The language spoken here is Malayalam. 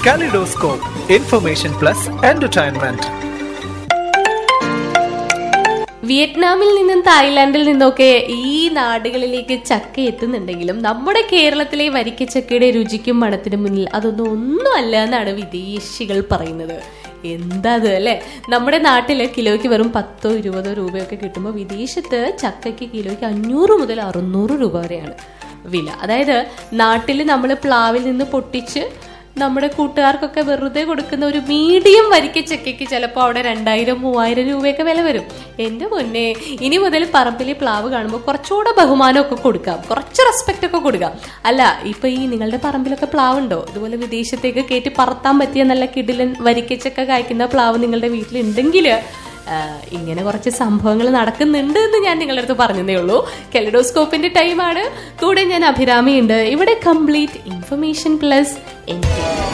Kaleidoscope, information plus entertainment. വിയറ്റ്നാമിൽ നിന്നും തായ്ലാന്റിൽ നിന്നൊക്കെ ഈ നാടുകളിലേക്ക് ചക്ക എത്തുന്നുണ്ടെങ്കിലും നമ്മുടെ കേരളത്തിലെ വരിക്കച്ചക്കയുടെ രുചിക്കും മണത്തിനും മുന്നിൽ അതൊന്നും ഒന്നുമല്ല എന്നാണ് വിദേശികൾ പറയുന്നത് എന്താ അത് അല്ലേ നമ്മുടെ നാട്ടില് കിലോയ്ക്ക് വെറും പത്തോ ഇരുപതോ രൂപയൊക്കെ കിട്ടുമ്പോൾ വിദേശത്ത് ചക്കയ്ക്ക് കിലോയ്ക്ക് അഞ്ഞൂറ് മുതൽ അറുന്നൂറ് രൂപ വരെയാണ് വില അതായത് നാട്ടിൽ നമ്മൾ പ്ലാവിൽ നിന്ന് പൊട്ടിച്ച് നമ്മുടെ കൂട്ടുകാർക്കൊക്കെ വെറുതെ കൊടുക്കുന്ന ഒരു മീഡിയം വരിക്ക ചക്കയ്ക്ക് ചിലപ്പോൾ അവിടെ രണ്ടായിരം മൂവായിരം രൂപയൊക്കെ വില വരും എന്റെ മുന്നേ ഇനി മുതൽ പറമ്പിലെ പ്ലാവ് കാണുമ്പോൾ കുറച്ചുകൂടെ ബഹുമാനമൊക്കെ കൊടുക്കാം കുറച്ച് റെസ്പെക്റ്റ് ഒക്കെ കൊടുക്കാം അല്ല ഇപ്പൊ ഈ നിങ്ങളുടെ പറമ്പിലൊക്കെ പ്ലാവ് ഉണ്ടോ ഇതുപോലെ വിദേശത്തേക്ക് കയറ്റി പറത്താൻ പറ്റിയ നല്ല കിടിലൻ വരിക്കച്ചക്ക കായ്ക്കുന്ന പ്ലാവ് നിങ്ങളുടെ വീട്ടിലുണ്ടെങ്കിൽ ഇങ്ങനെ കുറച്ച് സംഭവങ്ങൾ നടക്കുന്നുണ്ട് എന്ന് ഞാൻ നിങ്ങളുടെ അടുത്ത് പറഞ്ഞതേ ഉള്ളൂ കെലഡോസ്കോപ്പിന്റെ ടൈമാണ് കൂടെ ഞാൻ അഭിരാമിയുണ്ട് ഇവിടെ കംപ്ലീറ്റ് ഇൻഫർമേഷൻ പ്ലസ് എൻറ്റർടൈൻമെന്റ്